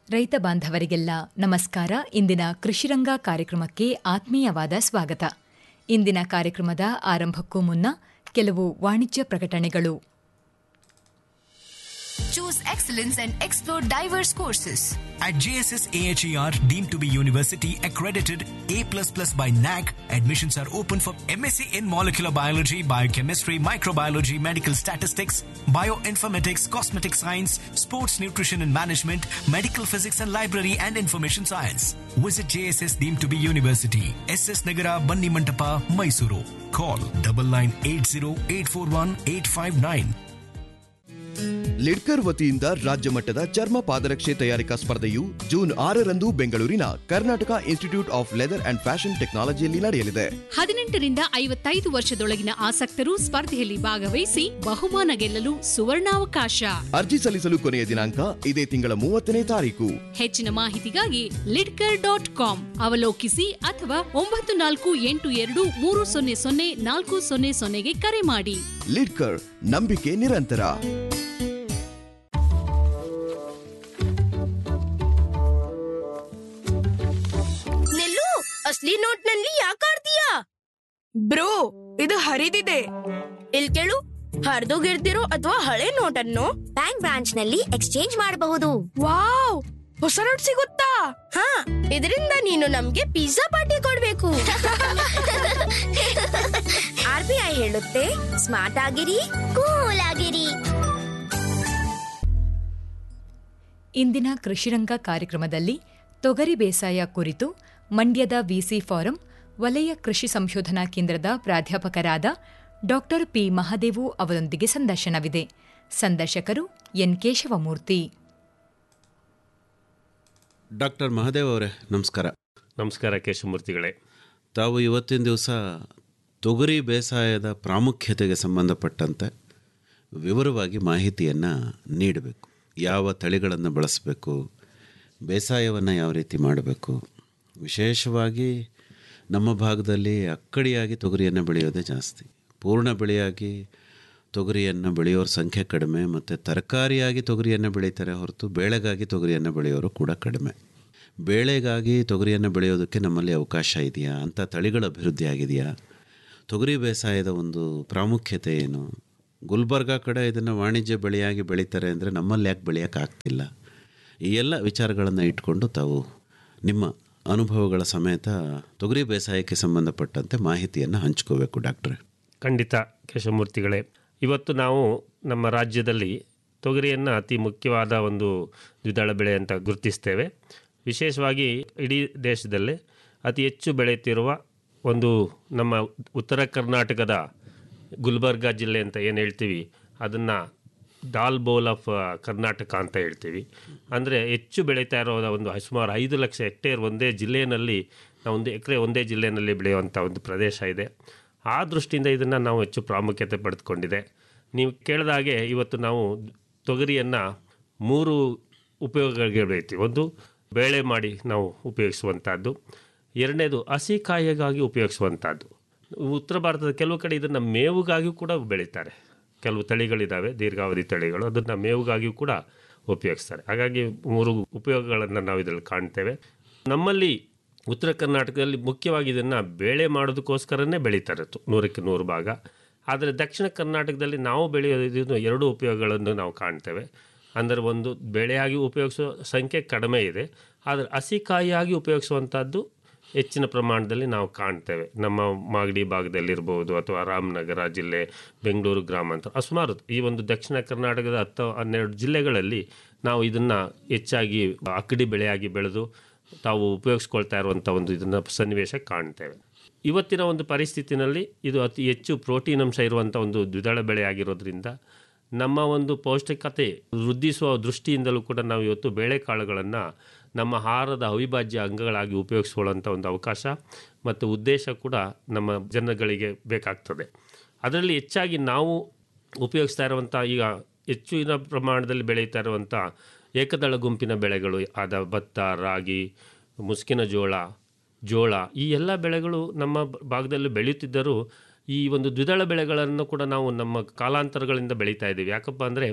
ರೈತ ಬಾಂಧವರಿಗೆಲ್ಲ ನಮಸ್ಕಾರ ಇಂದಿನ ಕೃಷಿರಂಗ ಕಾರ್ಯಕ್ರಮಕ್ಕೆ ಆತ್ಮೀಯವಾದ ಸ್ವಾಗತ ಇಂದಿನ ಕಾರ್ಯಕ್ರಮದ ಆರಂಭಕ್ಕೂ ಮುನ್ನ ಕೆಲವು ವಾಣಿಜ್ಯ ಪ್ರಕಟಣೆಗಳು Choose excellence and explore diverse courses. At JSS AHER, deemed to be university accredited A++ by NAC, admissions are open for MSc in molecular biology, biochemistry, microbiology, medical statistics, bioinformatics, cosmetic science, sports nutrition and management, medical physics and library and information science. Visit JSS deemed to be university, SS Nagara, Banni Mantapa, Mysuru. Call 9980841859. Lidkar ವತಿಯಿಂದ ರಾಜ್ಯ ಮಟ್ಟದ ಚರ್ಮ ಪಾದರಕ್ಷೆ ತಯಾರಿಕಾ ಸ್ಪರ್ಧೆಯು June ಆರರಂದು ಬೆಂಗಳೂರಿನ Karnataka institute of leather and fashion ಟೆಕ್ನಾಲಜಿಯಲ್ಲಿ ನಡೆಯಲಿದೆ ಹದಿನೆಂಟರಿಂದ ಐವತ್ತೈದು ವರ್ಷದೊಳಗಿನ ಆಸಕ್ತರು ಸ್ಪರ್ಧೆಯಲ್ಲಿ ಭಾಗವಹಿಸಿ ಬಹುಮಾನ ಗೆಲ್ಲಲು ಸುವರ್ಣಾವಕಾಶ ಅರ್ಜಿ ಸಲ್ಲಿಸಲು ಕೊನೆಯ ದಿನಾಂಕ ಇದೇ ತಿಂಗಳ ಮೂವತ್ತನೇ ತಾರೀಕು ಹೆಚ್ಚಿನ ಮಾಹಿತಿಗಾಗಿ ಲಿಡ್ಕರ್ ಡಾಟ್ ಕಾಮ್ ಅವಲೋಕಿಸಿ ಅಥವಾ ಒಂಬತ್ತು ನಾಲ್ಕು ಎಂಟು ಎರಡು ಮೂರು ಸೊನ್ನೆ ಸೊನ್ನೆ ನಾಲ್ಕು ಸೊನ್ನೆ ಸೊನ್ನೆಗೆ ಕರೆ ಮಾಡಿ ಲಿಡ್ಕರ್ ನಂಬಿಕೆ ನಿರಂತರ ನಿಲ್ಲು ಅಸ್ಲಿ ನೋಟ್ ನಲ್ಲಿ ಯಾಕೆ ಆಡ್ತೀಯಾ ಬ್ರೋ ಇದು ಹರಿದಿದೆ ಇಲ್ ಕೇಳು ಹರಿದೋಗಿರ್ದಿರೋ ಅಥವಾ ಹಳೆ ನೋಟ್ ಅನ್ನು ಬ್ಯಾಂಕ್ ಬ್ರಾಂಚ್ ನಲ್ಲಿ ಎಕ್ಸ್ಚೇಂಜ್ ಮಾಡಬಹುದು ವಾವ್ ಹೊಸ ನೋಟ್ ಸಿಗುತ್ತಾ ಹಾ ಇದರಿಂದ ನೀನು ನಮ್ಗೆ ಪಿಜ್ಜಾ ಪಾರ್ಟಿ ಕೊಡ್ಬೇಕು ಆರ್ ಬಿ ಐ ಹೇಳುತ್ತೆ ಸ್ಮಾರ್ಟ್ ಆಗಿರಿ ಕೂಲ್ ಆಗಿರಿ ಇಂದಿನ ಕೃಷಿರಂಗ ಕಾರ್ಯಕ್ರಮದಲ್ಲಿ ತೊಗರಿ ಬೇಸಾಯ ಕುರಿತು ಮಂಡ್ಯದ ವಿಸಿ ಫಾರಂ ವಲಯ ಕೃಷಿ ಸಂಶೋಧನಾ ಕೇಂದ್ರದ ಪ್ರಾಧ್ಯಾಪಕರಾದ ಡಾಕ್ಟರ್ ಪಿ ಮಹಾದೇವು ಅವರೊಂದಿಗೆ ಸಂದರ್ಶನವಿದೆ ಸಂದರ್ಶಕರು ಎನ್ ಕೇಶವಮೂರ್ತಿ ಡಾಕ್ಟರ್ ಮಹದೇವ್ ಅವರೇ ನಮಸ್ಕಾರ ನಮಸ್ಕಾರ ಕೇಶಮೂರ್ತಿಗಳೇ ತಾವು ಇವತ್ತಿನ ದಿವಸ ತೊಗರಿ ಬೇಸಾಯದ ಪ್ರಾಮುಖ್ಯತೆಗೆ ಸಂಬಂಧಪಟ್ಟಂತೆ ವಿವರವಾಗಿ ಮಾಹಿತಿಯನ್ನು ನೀಡಬೇಕು ಯಾವ ತಳಿಗಳನ್ನು ಬಳಸಬೇಕು ಬೇಸಾಯವನ್ನು ಯಾವ ರೀತಿ ಮಾಡಬೇಕು ವಿಶೇಷವಾಗಿ ನಮ್ಮ ಭಾಗದಲ್ಲಿ ಅಕ್ಕಡಿಯಾಗಿ ತೊಗರಿಯನ್ನು ಬೆಳೆಯೋದೇ ಜಾಸ್ತಿ ಪೂರ್ಣ ಬೆಳೆಯಾಗಿ ತೊಗರಿಯನ್ನು ಬೆಳೆಯೋರ ಸಂಖ್ಯೆ ಕಡಿಮೆ ಮತ್ತು ತರಕಾರಿಯಾಗಿ ತೊಗರಿಯನ್ನು ಬೆಳೀತಾರೆ ಹೊರತು ಬೇಳೆಗಾಗಿ ತೊಗರಿಯನ್ನು ಬೆಳೆಯೋರು ಕೂಡ ಕಡಿಮೆ ಬೇಳೆಗಾಗಿ ತೊಗರಿಯನ್ನು ಬೆಳೆಯೋದಕ್ಕೆ ನಮ್ಮಲ್ಲಿ ಅವಕಾಶ ಇದೆಯಾ ಅಂಥ ತಳಿಗಳ ಅಭಿವೃದ್ಧಿ ಆಗಿದೆಯಾ ತೊಗರಿ ಬೇಸಾಯದ ಒಂದು ಪ್ರಾಮುಖ್ಯತೆ ಏನು ಗುಲ್ಬರ್ಗ ಕಡೆ ಇದನ್ನು ವಾಣಿಜ್ಯ ಬೆಳೆಯಾಗಿ ಬೆಳೀತಾರೆ ಅಂದರೆ ನಮ್ಮಲ್ಲಿ ಯಾಕೆ ಬೆಳೆಯೋಕ್ಕಾಗ್ತಿಲ್ಲ ಈ ಎಲ್ಲ ವಿಚಾರಗಳನ್ನು ಇಟ್ಕೊಂಡು ತಾವು ನಿಮ್ಮ ಅನುಭವಗಳ ಸಮೇತ ತೊಗರಿ ಬೇಸಾಯಕ್ಕೆ ಸಂಬಂಧಪಟ್ಟಂತೆ ಮಾಹಿತಿಯನ್ನು ಹಂಚ್ಕೋಬೇಕು ಡಾಕ್ಟ್ರೆ ಖಂಡಿತ ಕೇಶವಮೂರ್ತಿಗಳೇ ಇವತ್ತು ನಾವು ನಮ್ಮ ರಾಜ್ಯದಲ್ಲಿ ತೊಗರಿಯನ್ನು ಅತಿ ಮುಖ್ಯವಾದ ಒಂದು ದ್ವಿದಳ ಬೆಳೆ ಅಂತ ಗುರುತಿಸ್ತೇವೆ ವಿಶೇಷವಾಗಿ ಇಡೀ ದೇಶದಲ್ಲೇ ಅತಿ ಹೆಚ್ಚು ಬೆಳೆಯುತ್ತಿರುವ ಒಂದು ನಮ್ಮ ಉತ್ತರ ಕರ್ನಾಟಕದ ಗುಲ್ಬರ್ಗ ಜಿಲ್ಲೆ ಅಂತ ಏನು ಹೇಳ್ತೀವಿ ಅದನ್ನು ಡಾಲ್ ಬೋಲ್ ಆಫ್ ಕರ್ನಾಟಕ ಅಂತ ಹೇಳ್ತೀವಿ ಅಂದರೆ ಹೆಚ್ಚು ಬೆಳೀತಾ ಇರೋ ಒಂದು ಸುಮಾರು ಐದು ಲಕ್ಷ ಹೆಕ್ಟೇರ್ ಒಂದೇ ಜಿಲ್ಲೆಯಲ್ಲಿ ನಾವು ಒಂದು ಎಕರೆ ಒಂದೇ ಜಿಲ್ಲೆಯಲ್ಲಿ ಬೆಳೆಯುವಂಥ ಒಂದು ಪ್ರದೇಶ ಇದೆ ಆ ದೃಷ್ಟಿಯಿಂದ ಇದನ್ನು ನಾವು ಹೆಚ್ಚು ಪ್ರಾಮುಖ್ಯತೆ ಪಡೆದುಕೊಂಡಿದೆ ನೀವು ಕೇಳಿದ ಹಾಗೆ ಇವತ್ತು ನಾವು ತೊಗರಿಯನ್ನು ಮೂರು ಉಪಯೋಗಗಳಿಗೆ ಬೆಳಿತೀವಿ ಒಂದು ಬೇಳೆ ಮಾಡಿ ನಾವು ಉಪಯೋಗಿಸುವಂಥದ್ದು ಎರಡನೇದು ಹಸಿ ಕಾಯಿಗಾಗಿ ಉಪಯೋಗಿಸುವಂಥದ್ದು ಉತ್ತರ ಭಾರತದ ಕೆಲವು ಕಡೆ ಇದನ್ನು ಮೇವುಗಾಗಿಯೂ ಕೂಡ ಬೆಳೀತಾರೆ ಕೆಲವು ತಳಿಗಳಿದ್ದಾವೆ ದೀರ್ಘಾವಧಿ ತಳಿಗಳು ಅದನ್ನು ಮೇವುಗಾಗಿಯೂ ಕೂಡ ಉಪಯೋಗಿಸ್ತಾರೆ ಹಾಗಾಗಿ ಮೂರು ಉಪಯೋಗಗಳನ್ನು ನಾವು ಇದರಲ್ಲಿ ಕಾಣ್ತೇವೆ ನಮ್ಮಲ್ಲಿ ಉತ್ತರ ಕರ್ನಾಟಕದಲ್ಲಿ ಮುಖ್ಯವಾಗಿ ಇದನ್ನು ಬೇಳೆ ಮಾಡೋದಕ್ಕೋಸ್ಕರನೇ ಬೆಳೀತಾರೆ ತು- ನೂರಕ್ಕೆ ನೂರು ಭಾಗ ಆದರೆ ದಕ್ಷಿಣ ಕರ್ನಾಟಕದಲ್ಲಿ ನಾವು ಬೆಳೆಯೋದು ಎರಡು ಉಪಯೋಗಗಳನ್ನು ನಾವು ಕಾಣ್ತೇವೆ ಅಂದರೆ ಒಂದು ಬೆಳೆಯಾಗಿ ಉಪಯೋಗಿಸೋ ಸಂಖ್ಯೆ ಕಡಿಮೆ ಇದೆ ಆದರೆ ಹಸಿ ಕಾಯಿಯಾಗಿ ಉಪಯೋಗಿಸುವಂಥದ್ದು ಹೆಚ್ಚಿನ ಪ್ರಮಾಣದಲ್ಲಿ ನಾವು ಕಾಣ್ತೇವೆ ನಮ್ಮ ಮಾಗಡಿ ಭಾಗದಲ್ಲಿರ್ಬೋದು ಅಥವಾ ರಾಮನಗರ ಜಿಲ್ಲೆ ಬೆಂಗಳೂರು ಗ್ರಾಮಾಂತರ ಸುಮಾರು ಈ ಒಂದು ದಕ್ಷಿಣ ಕರ್ನಾಟಕದ ಹತ್ತು ಹನ್ನೆರಡು ಜಿಲ್ಲೆಗಳಲ್ಲಿ ನಾವು ಇದನ್ನು ಹೆಚ್ಚಾಗಿ ಅಕ್ಕಡಿ ಬೆಳೆಯಾಗಿ ಬೆಳೆದು ತಾವು ಉಪಯೋಗಿಸ್ಕೊಳ್ತಾ ಇರುವಂಥ ಒಂದು ಇದನ್ನು ಸನ್ನಿವೇಶ ಕಾಣ್ತೇವೆ ಇವತ್ತಿನ ಒಂದು ಪರಿಸ್ಥಿತಿನಲ್ಲಿ ಇದು ಅತಿ ಹೆಚ್ಚು ಪ್ರೋಟೀನ್ ಅಂಶ ಇರುವಂಥ ಒಂದು ದ್ವಿದಳ ಬೆಳೆ ಆಗಿರೋದ್ರಿಂದ ನಮ್ಮ ಒಂದು ಪೌಷ್ಟಿಕತೆ ವೃದ್ಧಿಸುವ ದೃಷ್ಟಿಯಿಂದಲೂ ಕೂಡ ನಾವು ಇವತ್ತು ಬೇಳೆಕಾಳುಗಳನ್ನು ನಮ್ಮ ಆಹಾರದ ಅವಿಭಾಜ್ಯ ಅಂಗಗಳಾಗಿ ಉಪಯೋಗಿಸ್ಕೊಳ್ಳೋಂಥ ಒಂದು ಅವಕಾಶ ಮತ್ತು ಉದ್ದೇಶ ಕೂಡ ನಮ್ಮ ಜನಗಳಿಗೆ ಬೇಕಾಗ್ತದೆ ಅದರಲ್ಲಿ ಹೆಚ್ಚಾಗಿ ನಾವು ಉಪಯೋಗಿಸ್ತಾ ಇರುವಂಥ ಈಗ ಹೆಚ್ಚಿನ ಪ್ರಮಾಣದಲ್ಲಿ ಬೆಳೀತಾ ಇರುವಂಥ ಏಕದಳ ಗುಂಪಿನ ಬೆಳೆಗಳು ಆದ ಭತ್ತ ರಾಗಿ ಮುಸ್ಕಿನ ಜೋಳ ಜೋಳ ಈ ಎಲ್ಲ ಬೆಳೆಗಳು ನಮ್ಮ ಭಾಗದಲ್ಲಿ ಬೆಳೆಯುತ್ತಿದ್ದರೂ ಈ ಒಂದು ದ್ವಿದಳ ಬೆಳೆಗಳನ್ನು ಕೂಡ ನಾವು ನಮ್ಮ ಕಾಲಾಂತರಗಳಿಂದ ಬೆಳೀತಾ ಇದ್ದೀವಿ ಯಾಕಪ್ಪ ಅಂದರೆ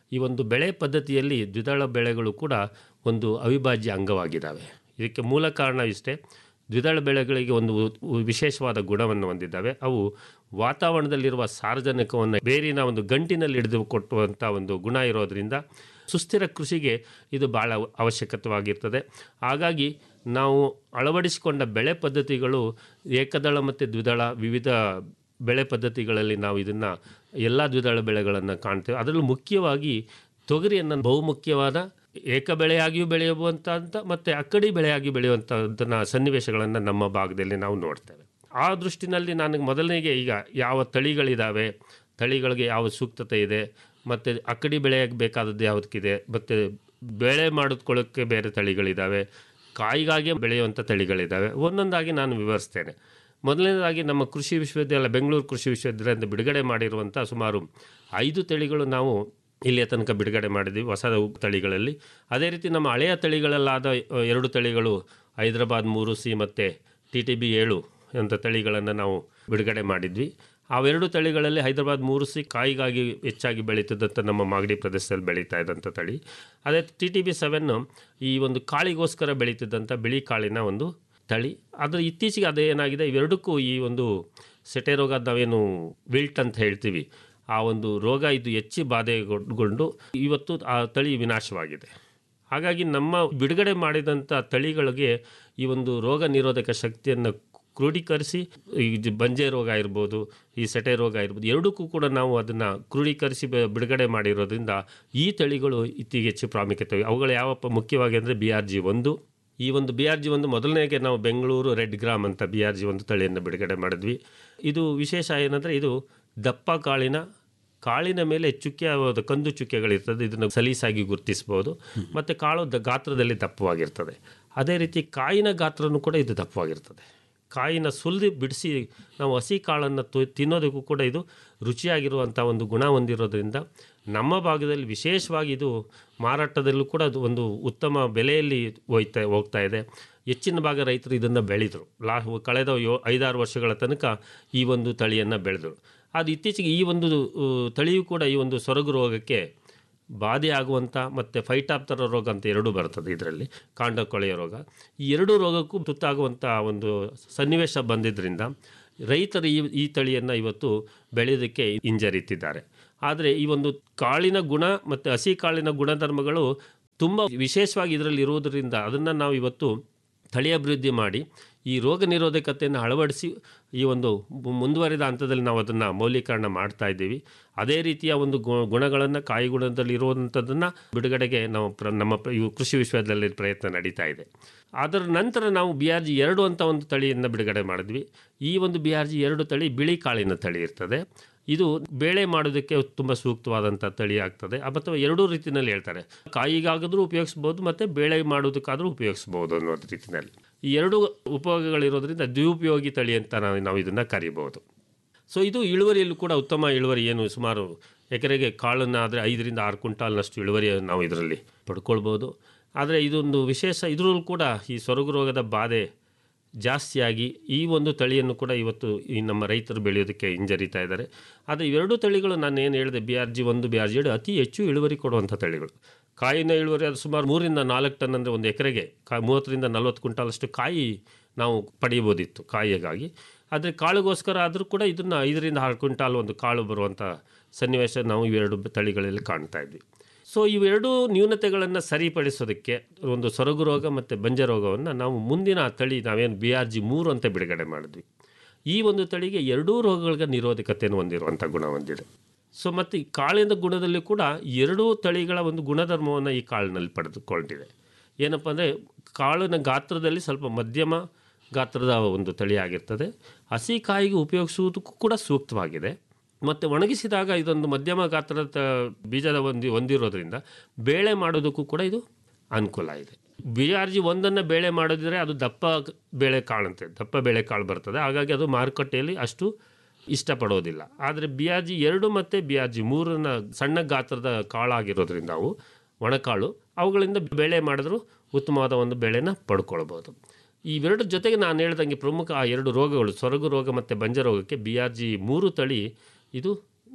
ಈ ಒಂದು ಬೆಳೆ ಪದ್ಧತಿಯಲ್ಲಿ ದ್ವಿದಳ ಬೆಳೆಗಳು ಕೂಡ ಒಂದು ಅವಿಭಾಜ್ಯ ಅಂಗವಾಗಿದ್ದಾವೆ ಇದಕ್ಕೆ ಮೂಲ ಕಾರಣ ಇಷ್ಟೇ ದ್ವಿದಳ ಬೆಳೆಗಳಿಗೆ ಒಂದು ಉ- ವಿಶೇಷವಾದ ಗುಣವನ್ನು ಹೊಂದಿದ್ದಾವೆ ಅವು ವಾತಾವರಣದಲ್ಲಿರುವ ಸಾರ್ವಜನಿಕವನ್ನು ಬೇರಿನ ಒಂದು ಗಂಟಿನಲ್ಲಿ ಹಿಡಿದು ಕೊಟ್ಟುವಂಥ ಒಂದು ಗುಣ ಇರೋದರಿಂದ ಸುಸ್ಥಿರ ಕೃಷಿಗೆ ಇದು ಭಾಳ ಅವಶ್ಯಕತೆವಾಗಿರ್ತದೆ ಹಾಗಾಗಿ ನಾವು ಅಳವಡಿಸಿಕೊಂಡ ಬೆಳೆ ಪದ್ಧತಿಗಳು ಏಕದಳ ಮತ್ತು ದ್ವಿದಳ ವಿವಿಧ ಬೆಳೆ ಪದ್ಧತಿಗಳಲ್ಲಿ ನಾವು ಇದನ್ನು ಎಲ್ಲ ದ್ವಿದಳ ಬೆಳೆಗಳನ್ನು ಕಾಣ್ತೇವೆ ಅದರಲ್ಲೂ ಮುಖ್ಯವಾಗಿ ತೊಗರಿಯನ್ನು ಬಹುಮುಖ್ಯವಾದ ಏಕ ಬೆಳೆಯಾಗಿಯೂ ಬೆಳೆಯುವಂಥ ಮತ್ತು ಅಕ್ಕಡಿ ಬೆಳೆಯಾಗಿ ಬೆಳೆಯುವಂಥದ್ದನ್ನ ಸನ್ನಿವೇಶಗಳನ್ನು ನಮ್ಮ ಭಾಗದಲ್ಲಿ ನಾವು ನೋಡ್ತೇವೆ ಆ ದೃಷ್ಟಿನಲ್ಲಿ ನನಗೆ ಮೊದಲನೆಗೆ ಈಗ ಯಾವ ತಳಿಗಳಿದ್ದಾವೆ ತಳಿಗಳಿಗೆ ಯಾವ ಸೂಕ್ತತೆ ಇದೆ ಮತ್ತು ಅಕ್ಕಡಿ ಬೆಳೆಯಾಗಿ ಬೇಕಾದದ್ದು ಯಾವುದಕ್ಕಿದೆ ಮತ್ತು ಬೆಳೆ ಮಾಡಿಕೊಳ್ಳೋಕ್ಕೆ ಬೇರೆ ತಳಿಗಳಿದ್ದಾವೆ ಕಾಯಿಗಾಗಿ ಬೆಳೆಯುವಂಥ ತಳಿಗಳಿದ್ದಾವೆ ಒಂದೊಂದಾಗಿ ನಾನು ವಿವರಿಸ್ತೇನೆ ಮೊದಲನೇದಾಗಿ ನಮ್ಮ ಕೃಷಿ ವಿಶ್ವವಿದ್ಯಾಲಯ ಬೆಂಗಳೂರು ಕೃಷಿ ವಿಶ್ವವಿದ್ಯಾಲಯದಿಂದ ಬಿಡುಗಡೆ ಮಾಡಿರುವಂಥ ಸುಮಾರು ಐದು ತಳಿಗಳು ನಾವು ಇಲ್ಲಿಯ ತನಕ ಬಿಡುಗಡೆ ಮಾಡಿದ್ವಿ ಹೊಸ ತಳಿಗಳಲ್ಲಿ ಅದೇ ರೀತಿ ನಮ್ಮ ಹಳೆಯ ತಳಿಗಳಲ್ಲಾದ ಅ, ಎರಡು ತಳಿಗಳು ಹೈದರಾಬಾದ್ ಮೂರು ಸಿ ಮತ್ತು ಟಿ ಟಿ ಬಿ ಏಳು ಅಂತ ತಳಿಗಳನ್ನು ನಾವು ಬಿಡುಗಡೆ ಮಾಡಿದ್ವಿ ಅವೆರಡು ತಳಿಗಳಲ್ಲಿ ಹೈದರಾಬಾದ್ ಮೂರು ಸಿ ಕಾಯಿಗಾಗಿ ಹೆಚ್ಚಾಗಿ ಬೆಳೀತಿದ್ದಂಥ ನಮ್ಮ ಮಾಗಡಿ ಪ್ರದೇಶದಲ್ಲಿ ಬೆಳೀತಾ ಇದ್ದಂಥ ತಳಿ ಅದೇ ಟಿ ಟಿ ಬಿ ಸೆವೆನ್ನು ಈ ಒಂದು ಕಾಳಿಗೋಸ್ಕರ ಬೆಳೀತಿದ್ದಂಥ ಬಿಳಿ ಕಾಳಿನ ಒಂದು ತಳಿ ಆದರೆ ಇತ್ತೀಚೆಗೆ ಅದೇ ಏನಾಗಿದೆ ಇವೆರಡಕ್ಕೂ ಈ ಒಂದು ಸೆಟೆ ರೋಗ ನಾವೇನು ವಿಲ್ಟ್ ಅಂತ ಹೇಳ್ತೀವಿ ಆ ಒಂದು ರೋಗ ಇದು ಹೆಚ್ಚಿ ಬಾಧೆಗೊಂಡು ಇವತ್ತು ಆ ತಳಿ ವಿನಾಶವಾಗಿದೆ ಹಾಗಾಗಿ ನಮ್ಮ ಬಿಡುಗಡೆ ಮಾಡಿದಂಥ ತಳಿಗಳಿಗೆ ಈ ಒಂದು ರೋಗ ನಿರೋಧಕ ಶಕ್ತಿಯನ್ನು ಕ್ರೋಢೀಕರಿಸಿ ಈ ಜ- ಬಂಜೆ ರೋಗ ಇರ್ಬೋದು ಈ ಸೆಟೆ ರೋಗ ಇರ್ಬೋದು ಎರಡಕ್ಕೂ ಕೂಡ ನಾವು ಅದನ್ನು ಕ್ರೋಢೀಕರಿಸಿ ಬ- ಬಿಡುಗಡೆ ಮಾಡಿರೋದ್ರಿಂದ ಈ ತಳಿಗಳು ಇತ್ತೀಗೆ ಹೆಚ್ಚು ಪ್ರಾಮುಖ್ಯತೆ ಅವುಗಳು ಯಾವಪ್ಪ ಮುಖ್ಯವಾಗಿ ಅಂದರೆ ಬಿ ಆರ್ ಜಿ ಒಂದು ಈ ಒಂದು ಬಿ ಆರ್ ಜಿ ಒಂದು ಮೊದಲನೇಗೆ ನಾವು ಬೆಂಗಳೂರು ರೆಡ್ ಗ್ರಾಮ್ ಅಂತ ಬಿ ಆರ್ ಜಿ ಒಂದು ತಳಿಯನ್ನು ಬಿಡುಗಡೆ ಮಾಡಿದ್ವಿ ಇದು ವಿಶೇಷ ಏನಂದರೆ ಇದು ದಪ್ಪ ಕಾಳಿನ ಕಾಳಿನ ಮೇಲೆ ಚುಕ್ಕೆಯಾದ ಕಂದು ಚುಕ್ಕೆಗಳಿರ್ತದೆ ಇದನ್ನು ಸಲೀಸಾಗಿ ಗುರುತಿಸ್ಬೋದು ಮತ್ತು ಕಾಳು ದ ಗಾತ್ರದಲ್ಲಿ ದಪ್ಪವಾಗಿರ್ತದೆ ಅದೇ ರೀತಿ ಕಾಯಿನ ಗಾತ್ರನೂ ಕೂಡ ಇದು ದಪ್ಪವಾಗಿರ್ತದೆ ಕಾಯಿನ ಸುಲಿದು ಬಿಡಿಸಿ ನಾವು ಹಸಿ ಕಾಳನ್ನು ತು ತಿನ್ನೋದಕ್ಕೂ ಕೂಡ ಇದು ರುಚಿಯಾಗಿರುವಂಥ ಒಂದು ಗುಣ ಹೊಂದಿರೋದ್ರಿಂದ ನಮ್ಮ ಭಾಗದಲ್ಲಿ ವಿಶೇಷವಾಗಿ ಇದು ಮಾರಾಟದಲ್ಲೂ ಕೂಡ ಅದು ಒಂದು ಉತ್ತಮ ಬೆಲೆಯಲ್ಲಿ ಹೋಯ್ತಾ ಹೋಗ್ತಾ ಇದೆ ಹೆಚ್ಚಿನ ಭಾಗ ರೈತರು ಇದನ್ನು ಬೆಳೆದರು ಲಾ ಕಳೆದ ಯೋ ಐದಾರು ವರ್ಷಗಳ ತನಕ ಈ ಒಂದು ತಳಿಯನ್ನು ಬೆಳೆದರು ಅದು ಇತ್ತೀಚೆಗೆ ಈ ಒಂದು ಉ, ತಳಿಯು ಕೂಡ ಈ ಒಂದು ಸೊರಗು ರೋಗಕ್ಕೆ ಬಾಧೆ ಆಗುವಂಥ ಮತ್ತು ಫೈಟಾಪ್ತರ ರೋಗ ಅಂತ ಎರಡೂ ಬರ್ತದೆ ಇದರಲ್ಲಿ ಕಾಂಡ ಕೊಳೆಯ ರೋಗ ಈ ಎರಡೂ ರೋಗಕ್ಕೂ ತುತ್ತಾಗುವಂಥ ಒಂದು ಸನ್ನಿವೇಶ ಬಂದಿದ್ದರಿಂದ ರೈತರು ಈ ಈ ತಳಿಯನ್ನು ಇವತ್ತು ಬೆಳೆಯೋದಕ್ಕೆ ಹಿಂಜರಿತಿದ್ದಾರೆ ಆದರೆ ಈ ಒಂದು ಕಾಳಿನ ಗುಣ ಮತ್ತು ಹಸಿ ಕಾಳಿನ ಗುಣಧರ್ಮಗಳು ತುಂಬ ವಿಶೇಷವಾಗಿ ಇದರಲ್ಲಿ ಇರುವುದರಿಂದ ಅದನ್ನು ನಾವು ಇವತ್ತು ತಳಿ ಅಭಿವೃದ್ಧಿ ಮಾಡಿ ಈ ರೋಗ ನಿರೋಧಕತೆಯನ್ನು ಅಳವಡಿಸಿ ಈ ಒಂದು ಮು- ಮುಂದುವರಿದ ಹಂತದಲ್ಲಿ ನಾವು ಅದನ್ನು ಮೌಲ್ಯೀಕರಣ ಮಾಡ್ತಾ ಇದ್ದೀವಿ ಅದೇ ರೀತಿಯ ಒಂದು ಗು ಗುಣಗಳನ್ನು ಕಾಯಿ ಗುಣದಲ್ಲಿ ಇರುವಂಥದ್ದನ್ನು ಬಿಡುಗಡೆಗೆ ನಾವು ಪ್ರ ನಮ್ಮ ಪ್ರ- ಇವು ಕೃಷಿ ವಿಶ್ವವಿದ್ಯಾಲಯದಲ್ಲಿ ಪ್ರಯತ್ನ ನಡೀತಾ ಇದೆ ಅದರ ನಂತರ ನಾವು ಬಿ ಆರ್ ಜಿ ಎರಡು ಅಂತ ಒಂದು ತಳಿಯನ್ನು ಬಿಡುಗಡೆ ಮಾಡಿದ್ವಿ ಈ ಒಂದು ಬಿ ಆರ್ ಜಿ ಎರಡು ತಳಿ ಬಿಳಿ ಕಾಳಿನ ತಳಿ ಇರ್ತದೆ ಇದು ಬೇಳೆ ಮಾಡೋದಕ್ಕೆ ತುಂಬ ಸೂಕ್ತವಾದಂಥ ತಳಿ ಆಗ್ತದೆ ಅಥವಾ ಎರಡೂ ರೀತಿಯಲ್ಲಿ ಹೇಳ್ತಾರೆ ಕಾಯಿಗಾಗಾದರೂ ಉಪಯೋಗಿಸ್ಬೋದು ಮತ್ತು ಬೇಳೆ ಮಾಡೋದಕ್ಕಾದರೂ ಉಪಯೋಗಿಸ್ಬೋದು ಅನ್ನೋದು ರೀತಿಯಲ್ಲಿ ಈ ಎರಡು ಉಪಯೋಗಗಳಿರೋದ್ರಿಂದ ದ್ವಿಉಪಯೋಗಿ ತಳಿ ಅಂತ ನಾವು ನಾವು ಇದನ್ನು ಕರಿಬೋದು ಸೊ ಇದು ಇಳುವರಿಯಲ್ಲೂ ಕೂಡ ಉತ್ತಮ ಇಳುವರಿ ಏನು ಸುಮಾರು ಎಕರೆಗೆ ಕಾಳನ್ನು ಆದರೆ ಐದರಿಂದ ಆರು ಕ್ವಿಂಟಾಲ್ನಷ್ಟು ಇಳುವರಿ ನಾವು ಇದರಲ್ಲಿ ಪಡ್ಕೊಳ್ಬೋದು ಆದರೆ ಇದೊಂದು ವಿಶೇಷ ಇದರಲ್ಲೂ ಕೂಡ ಈ ಸೊರಗು ರೋಗದ ಬಾಧೆ ಜಾಸ್ತಿಯಾಗಿ ಈ ಒಂದು ತಳಿಯನ್ನು ಕೂಡ ಇವತ್ತು ಈ ನಮ್ಮ ರೈತರು ಬೆಳೆಯೋದಕ್ಕೆ ಹಿಂಜರಿತಾ ಇದ್ದಾರೆ ಆದರೆ ಇವೆರಡು ತಳಿಗಳು ನಾನು ಏನು ಹೇಳಿದೆ ಬಿ ಆರ್ ಜಿ ಒಂದು ಬಿ ಆರ್ ಜಿ ಎರಡು ಅತಿ ಹೆಚ್ಚು ಇಳುವರಿ ಕೊಡುವಂಥ ತಳಿಗಳು ಕಾಯಿನ ಇಳುವರಿ ಅದು ಸುಮಾರು ಮೂರಿಂದ ನಾಲ್ಕು ಟನ್ ಅಂದರೆ ಒಂದು ಎಕರೆಗೆ ಕಾ ಮೂವತ್ತರಿಂದ ನಲ್ವತ್ತು ಕ್ವಿಂಟಾಲಷ್ಟು ಕಾಯಿ ನಾವು ಪಡೆಯಬೋದಿತ್ತು ಕಾಯಿಗಾಗಿ ಆದರೆ ಕಾಳುಗೋಸ್ಕರ ಆದರೂ ಕೂಡ ಇದನ್ನು ಐದರಿಂದ ಆರು ಕ್ವಿಂಟಾಲ್ ಒಂದು ಕಾಳು ಬರುವಂಥ ಸನ್ನಿವೇಶ ನಾವು ಇವೆರಡು ತಳಿಗಳಲ್ಲಿ ಕಾಣ್ತಾ ಇದ್ವಿ ಸೊ ಇವೆರಡೂ ನ್ಯೂನತೆಗಳನ್ನು ಸರಿಪಡಿಸೋದಕ್ಕೆ ಒಂದು ಸೊರಗು ರೋಗ ಮತ್ತು ಬಂಜೆ ರೋಗವನ್ನು ನಾವು ಮುಂದಿನ ತಳಿ ನಾವೇನು ಬಿ ಆರ್ ಜಿ ಮೂರು ಅಂತ ಬಿಡುಗಡೆ ಮಾಡಿದ್ವಿ ಈ ಒಂದು ತಳಿಗೆ ಎರಡೂ ರೋಗಗಳಿಗೆ ನಿರೋಧಕತೆಯನ್ನು ಹೊಂದಿರುವಂಥ ಗುಣ ಹೊಂದಿದೆ ಸೊ ಮತ್ತು ಈ ಕಾಳಿನ ಗುಣದಲ್ಲಿ ಕೂಡ ಎರಡೂ ತಳಿಗಳ ಒಂದು ಗುಣಧರ್ಮವನ್ನು ಈ ಕಾಳಿನಲ್ಲಿ ಪಡೆದುಕೊಂಡಿದೆ ಏನಪ್ಪ ಅಂದರೆ ಕಾಳಿನ ಗಾತ್ರದಲ್ಲಿ ಸ್ವಲ್ಪ ಮಧ್ಯಮ ಗಾತ್ರದ ಒಂದು ತಳಿ ಆಗಿರ್ತದೆ ಹಸಿ ಕಾಯಿಗೆ ಉಪಯೋಗಿಸುವುದಕ್ಕೂ ಕೂಡ ಸೂಕ್ತವಾಗಿದೆ ಮತ್ತು ಒಣಗಿಸಿದಾಗ ಇದೊಂದು ಮಧ್ಯಮ ಗಾತ್ರದ ತ- ಬೀಜದ ಹೊಂದಿ ಹೊಂದಿರೋದ್ರಿಂದ ಬೇಳೆ ಮಾಡೋದಕ್ಕೂ ಕೂಡ ಇದು ಅನುಕೂಲ ಇದೆ ಬಿ ಆರ್ ಜಿ ಒಂದನ್ನು ಬೇಳೆ ಮಾಡಿದ್ರೆ ಅದು ದಪ್ಪ ಬೇಳೆ ಕಾಳಂತೆ ದಪ್ಪ ಬೇಳೆ ಕಾಳು ಬರ್ತದೆ ಹಾಗಾಗಿ ಅದು ಮಾರುಕಟ್ಟೆಯಲ್ಲಿ ಅಷ್ಟು ಇಷ್ಟಪಡೋದಿಲ್ಲ ಆದರೆ ಬಿ ಆರ್ ಜಿ ಎರಡು ಮತ್ತು ಬಿ ಆರ್ ಜಿ ಮೂರನ್ನ ಸಣ್ಣ ಗಾತ್ರದ ಕಾಳಾಗಿರೋದ್ರಿಂದ ಅವು ಒಣಕಾಳು ಅವುಗಳಿಂದ ಬೇಳೆ ಮಾಡಿದ್ರೂ ಉತ್ತಮವಾದ ಒಂದು ಬೆಳೆನ ಪಡ್ಕೊಳ್ಬೋದು ಇವೆರಡು ಜೊತೆಗೆ ನಾನು ಹೇಳ್ದಂಗೆ ಪ್ರಮುಖ ಆ ಎರಡು ರೋಗಗಳು ಸೊರಗು ರೋಗ ಮತ್ತು ಬಂಜ ರೋಗಕ್ಕೆ ಬಿ ಆರ್ ಜಿ ಮೂರು ತಳಿ ಇದು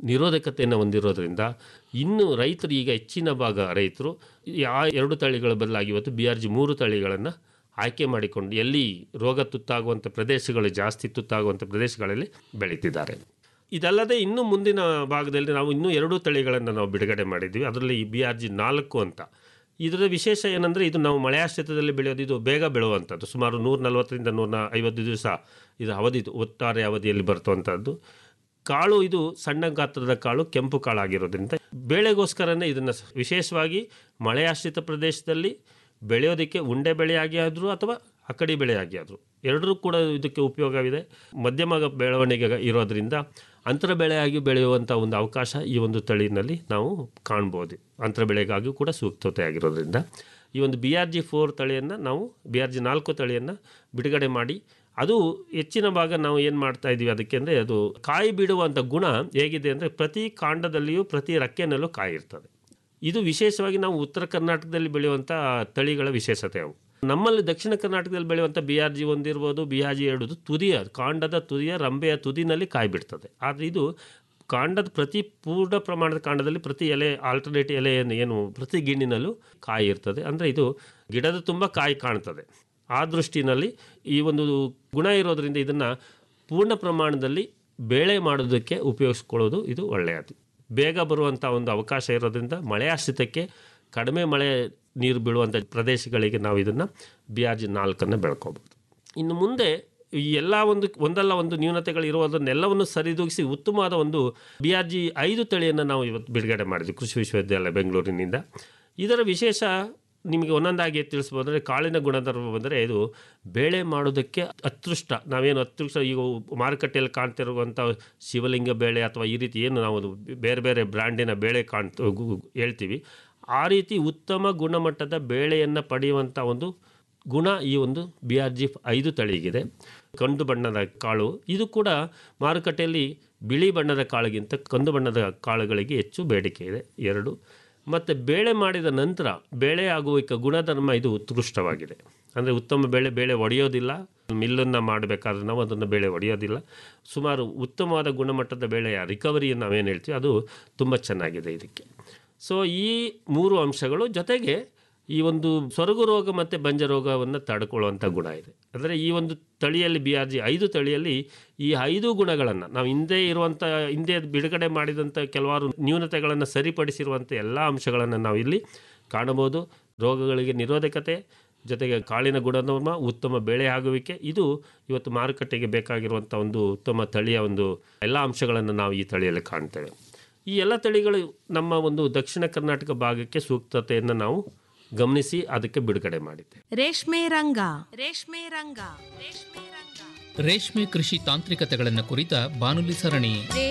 ನಿರೋಧಕತೆಯನ್ನು ಹೊಂದಿರೋದ್ರಿಂದ ಇನ್ನು ರೈತರು ಈಗ ಹೆಚ್ಚಿನ ಭಾಗ ರೈತರು ಆ ಎರಡು ತಳಿಗಳ ಬದಲಾಗಿ ಇವತ್ತು ಬಿ ಆರ್ ಜಿ ಮೂರು ತಳಿಗಳನ್ನು ಆಯ್ಕೆ ಮಾಡಿಕೊಂಡು ಎಲ್ಲಿ ರೋಗ ತುತ್ತಾಗುವಂಥ ಪ್ರದೇಶಗಳು ಜಾಸ್ತಿ ತುತ್ತಾಗುವಂಥ ಪ್ರದೇಶಗಳಲ್ಲಿ ಬೆಳೀತಿದ್ದಾರೆ ಇದಲ್ಲದೆ ಇನ್ನು ಮುಂದಿನ ಭಾಗದಲ್ಲಿ ನಾವು ಇನ್ನೂ ಎರಡು ತಳಿಗಳನ್ನು ನಾವು ಬಿಡುಗಡೆ ಮಾಡಿದ್ದೀವಿ ಅದರಲ್ಲಿ ಬಿ ಆರ್ ಜಿ ನಾಲ್ಕು ಅಂತ ಇದರ ವಿಶೇಷ ಏನಂದರೆ ಇದು ನಾವು ಮಳೆಯಾಶ್ರಿತದಲ್ಲಿ ಬೆಳೆಯೋದು ಇದು ಬೇಗ ಬೆಳೆಯುವಂಥದ್ದು ಸುಮಾರು ನೂರ ನಲವತ್ತರಿಂದ ನೂರ ಐವತ್ತು ದಿವಸ ಇದು ಅವಧಿ ಒಟ್ಟಾರೆ ಅವಧಿಯಲ್ಲಿ ಬರ್ತುವಂಥದ್ದು ಕಾಳು ಇದು ಸಣ್ಣ ಗಾತ್ರದ ಕಾಳು ಕೆಂಪು ಕಾಳಾಗಿರೋದ್ರಿಂದ ಬೇಳೆಗೋಸ್ಕರನೇ ಇದನ್ನು ವಿಶೇಷವಾಗಿ ಮಳೆಯಾಶ್ರಿತ ಪ್ರದೇಶದಲ್ಲಿ ಬೆಳೆಯೋದಕ್ಕೆ ಉಂಡೆ ಬೆಳೆಯಾಗಿ ಆದರೂ ಅಥವಾ ಅಕ್ಕಡಿ ಬೆಳೆಯಾಗಿ ಆದರೂ ಎರಡರೂ ಕೂಡ ಇದಕ್ಕೆ ಉಪಯೋಗವಿದೆ ಮಧ್ಯಮ ಬೆಳವಣಿಗೆ ಇರೋದರಿಂದ ಅಂತರ ಬೆಳೆಯಾಗಿ ಬೆಳೆಯುವಂಥ ಒಂದು ಅವಕಾಶ ಈ ಒಂದು ತಳಿನಲ್ಲಿ ನಾವು ಕಾಣ್ಬೋದು ಅಂತರ ಬೆಳೆಗಾಗಿಯೂ ಕೂಡ ಸೂಕ್ತತೆ ಆಗಿರೋದ್ರಿಂದ ಈ ಒಂದು ಬಿ ಆರ್ ಜಿ ಫೋರ್ ತಳಿಯನ್ನು ನಾವು ಬಿ ಆರ್ ಜಿ ನಾಲ್ಕು ತಳಿಯನ್ನು ಬಿಡುಗಡೆ ಮಾಡಿ ಅದು ಹೆಚ್ಚಿನ ಭಾಗ ನಾವು ಏನು ಮಾಡ್ತಾ ಇದ್ದೀವಿ ಅದಕ್ಕೆ ಅಂದರೆ ಅದು ಕಾಯಿ ಬಿಡುವಂಥ ಗುಣ ಹೇಗಿದೆ ಅಂದರೆ ಪ್ರತಿ ಕಾಂಡದಲ್ಲಿಯೂ ಪ್ರತಿ ರೆಕ್ಕೆನಲ್ಲೂ ಕಾಯಿ ಇರ್ತದೆ ಇದು ವಿಶೇಷವಾಗಿ ನಾವು ಉತ್ತರ ಕರ್ನಾಟಕದಲ್ಲಿ ಬೆಳೆಯುವಂಥ ತಳಿಗಳ ವಿಶೇಷತೆ ಅವು ನಮ್ಮಲ್ಲಿ ದಕ್ಷಿಣ ಕರ್ನಾಟಕದಲ್ಲಿ ಬೆಳೆಯುವಂಥ ಬಿ ಆರ್ ಜಿ ಒಂದಿರ್ಬೋದು ಬಿ ಆರ್ ಜಿ ಎರಡು ತುದಿಯ ಕಾಂಡದ ತುದಿಯ ರಂಬೆಯ ತುದಿನಲ್ಲಿ ಕಾಯಿ ಬಿಡ್ತದೆ ಆದರೆ ಇದು ಕಾಂಡದ ಪ್ರತಿ ಪೂರ್ಣ ಪ್ರಮಾಣದ ಕಾಂಡದಲ್ಲಿ ಪ್ರತಿ ಎಲೆ ಆಲ್ಟರ್ನೇಟ್ ಎಲೆಯನ್ನು ಏನು ಪ್ರತಿ ಗಿಣ್ಣಿನಲ್ಲೂ ಕಾಯಿ ಇರ್ತದೆ ಅಂದರೆ ಇದು ಗಿಡದ ತುಂಬ ಕಾಯಿ ಕಾಣ್ತದೆ ಆ ದೃಷ್ಟಿನಲ್ಲಿ ಈ ಒಂದು ಗುಣ ಇರೋದರಿಂದ ಇದನ್ನು ಪೂರ್ಣ ಪ್ರಮಾಣದಲ್ಲಿ ಬೇಳೆ ಮಾಡೋದಕ್ಕೆ ಉಪಯೋಗಿಸ್ಕೊಳ್ಳೋದು ಇದು ಒಳ್ಳೆಯದು ಬೇಗ ಬರುವಂಥ ಒಂದು ಅವಕಾಶ ಇರೋದ್ರಿಂದ ಮಳೆ ಆಶ್ರಿತಕ್ಕೆ ಕಡಿಮೆ ಮಳೆ ನೀರು ಬೀಳುವಂಥ ಪ್ರದೇಶಗಳಿಗೆ ನಾವು ಇದನ್ನು ಬಿ ಆರ್ ಜಿ ನಾಲ್ಕನ್ನು ಬೆಳ್ಕೋಬೋದು ಇನ್ನು ಮುಂದೆ ಈ ಎಲ್ಲ ಒಂದು ಒಂದಲ್ಲ ಒಂದು ನ್ಯೂನತೆಗಳು ಇರುವುದನ್ನೆಲ್ಲವನ್ನು ಸರಿದೂಗಿಸಿ ಉತ್ತಮವಾದ ಒಂದು ಬಿ ಆರ್ ಜಿ ಐದು ತಳಿಯನ್ನು ನಾವು ಇವತ್ತು ಬಿಡುಗಡೆ ಮಾಡಿದ್ವಿ ಕೃಷಿ ವಿಶ್ವವಿದ್ಯಾಲಯ ಬೆಂಗಳೂರಿನಿಂದ ಇದರ ವಿಶೇಷ ನಿಮಗೆ ಒಂದೊಂದಾಗಿ ತಿಳಿಸ್ಬೋದಂದರೆ ಕಾಳಿನ ಗುಣಧರ್ಮ ಬಂದರೆ ಇದು ಬೇಳೆ ಮಾಡೋದಕ್ಕೆ ಅತೃಷ್ಟ ನಾವೇನು ಅತೃಷ್ಟ ಈಗ ಮಾರುಕಟ್ಟೆಯಲ್ಲಿ ಕಾಣ್ತಿರುವಂಥ ಶಿವಲಿಂಗ ಬೇಳೆ ಅಥವಾ ಈ ರೀತಿ ಏನು ನಾವು ಬೇರೆ ಬೇರೆ ಬ್ರ್ಯಾಂಡಿನ ಬೇಳೆ ಕಾಣ್ತ ಹೇಳ್ತೀವಿ ಆ ರೀತಿ ಉತ್ತಮ ಗುಣಮಟ್ಟದ ಬೇಳೆಯನ್ನು ಪಡೆಯುವಂಥ ಒಂದು ಗುಣ ಈ ಒಂದು ಬಿ ಆರ್ ಜಿ ಐದು ತಳಿಗಿದೆ ಕಂದು ಬಣ್ಣದ ಕಾಳು ಇದು ಕೂಡ ಮಾರುಕಟ್ಟೆಯಲ್ಲಿ ಬಿಳಿ ಬಣ್ಣದ ಕಾಳಿಗಿಂತ ಕಂದು ಬಣ್ಣದ ಕಾಳುಗಳಿಗೆ ಹೆಚ್ಚು ಬೇಡಿಕೆ ಇದೆ ಎರಡು ಮತ್ತು ಬೇಳೆ ಮಾಡಿದ ನಂತರ ಬೇಳೆ ಆಗುವಿಕೆ ಗುಣಧರ್ಮ ಇದು ಉತ್ಕೃಷ್ಟವಾಗಿದೆ ಅಂದರೆ ಉತ್ತಮ ಬೇಳೆ ಬೇಳೆ ಒಡೆಯೋದಿಲ್ಲ ಮಿಲ್ಲನ್ನು ಮಾಡಬೇಕಾದ್ರೆ ನಾವು ಅದನ್ನು ಬೇಳೆ ಒಡೆಯೋದಿಲ್ಲ ಸುಮಾರು ಉತ್ತಮವಾದ ಗುಣಮಟ್ಟದ ಬೇಳೆಯ ರಿಕವರಿಯನ್ನು ನಾವೇನು ಹೇಳ್ತೀವಿ ಅದು ತುಂಬ ಚೆನ್ನಾಗಿದೆ ಇದಕ್ಕೆ ಸೊ ಈ ಮೂರು ಅಂಶಗಳು ಜೊತೆಗೆ ಈ ಒಂದು ಸೊರಗು ರೋಗ ಮತ್ತು ಬಂಜ ರೋಗವನ್ನು ತಡ್ಕೊಳ್ಳುವಂಥ ಗುಣ ಇದೆ ಅಂದರೆ ಈ ಒಂದು ತಳಿಯಲ್ಲಿ ಬಿ ಆರ್ ಜಿ ಐದು ತಳಿಯಲ್ಲಿ ಈ ಐದು ಗುಣಗಳನ್ನು ನಾವು ಹಿಂದೆ ಇರುವಂಥ ಹಿಂದೆ ಬಿಡುಗಡೆ ಮಾಡಿದಂಥ ಕೆಲವಾರು ನ್ಯೂನತೆಗಳನ್ನು ಸರಿಪಡಿಸಿರುವಂಥ ಎಲ್ಲ ಅಂಶಗಳನ್ನು ನಾವು ಇಲ್ಲಿ ಕಾಣಬಹುದು ರೋಗಗಳಿಗೆ ನಿರೋಧಕತೆ ಜೊತೆಗೆ ಕಾಳಿನ ಗುಣಧರ್ಮ ಉತ್ತಮ ಬೆಳೆ ಆಗುವಿಕೆ ಇದು ಇವತ್ತು ಮಾರುಕಟ್ಟೆಗೆ ಬೇಕಾಗಿರುವಂಥ ಒಂದು ಉತ್ತಮ ತಳಿಯ ಒಂದು ಎಲ್ಲ ಅಂಶಗಳನ್ನು ನಾವು ಈ ತಳಿಯಲ್ಲಿ ಕಾಣ್ತೇವೆ ಈ ಎಲ್ಲ ತಳಿಗಳು ನಮ್ಮ ಒಂದು ದಕ್ಷಿಣ ಕರ್ನಾಟಕ ಭಾಗಕ್ಕೆ ಸೂಕ್ತತೆಯನ್ನು ನಾವು ಗಮನಿಸಿ ಅದಕ್ಕೆ ಬಿಡುಗಡೆ ಮಾಡಿದ್ದೆ ರೇಷ್ಮೆ ರಂಗ ರೇಷ್ಮೆ ರಂಗ ರೇಷ್ಮೆ ರಂಗ ರೇಷ್ಮೆ ಕೃಷಿ ತಾಂತ್ರಿಕತೆಗಳನ್ನು ಕುರಿತ ಬಾನುಲಿ ಸರಣಿ